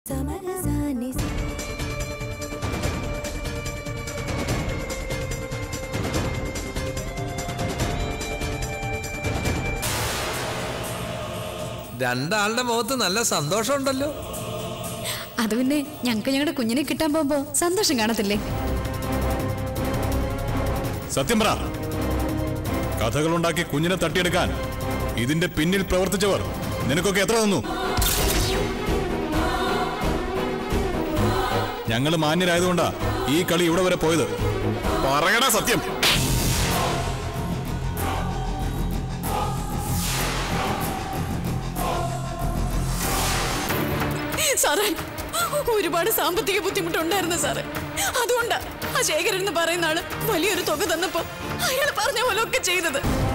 രണ്ടാളുടെ മുഖത്ത് നല്ല സന്തോഷമുണ്ടല്ലോ അത് പിന്നെ ഞങ്ങൾക്ക് ഞങ്ങളുടെ കുഞ്ഞിനെ കിട്ടാൻ പോകുമ്പോ സന്തോഷം കാണത്തില്ലേ സത്യം പറ കഥകളുണ്ടാക്കി കുഞ്ഞിനെ തട്ടിയെടുക്കാൻ ഇതിന്റെ പിന്നിൽ പ്രവർത്തിച്ചവർ നിനക്കൊക്കെ എത്ര തന്നു ഞങ്ങൾ മാന്യരായതുകൊണ്ടാ ഈ കളി ഇവിടെ വരെ പോയത് പറയടാ സത്യം സാറേ ഒരുപാട് സാമ്പത്തിക ബുദ്ധിമുട്ടുണ്ടായിരുന്നു സാറേ അതുകൊണ്ടാ ആ ശേഖരൻ എന്ന് പറയുന്ന ആള് വലിയൊരു തുക തന്നപ്പോ അയാൾ പറഞ്ഞ പോലെ ഒക്കെ ചെയ്തത്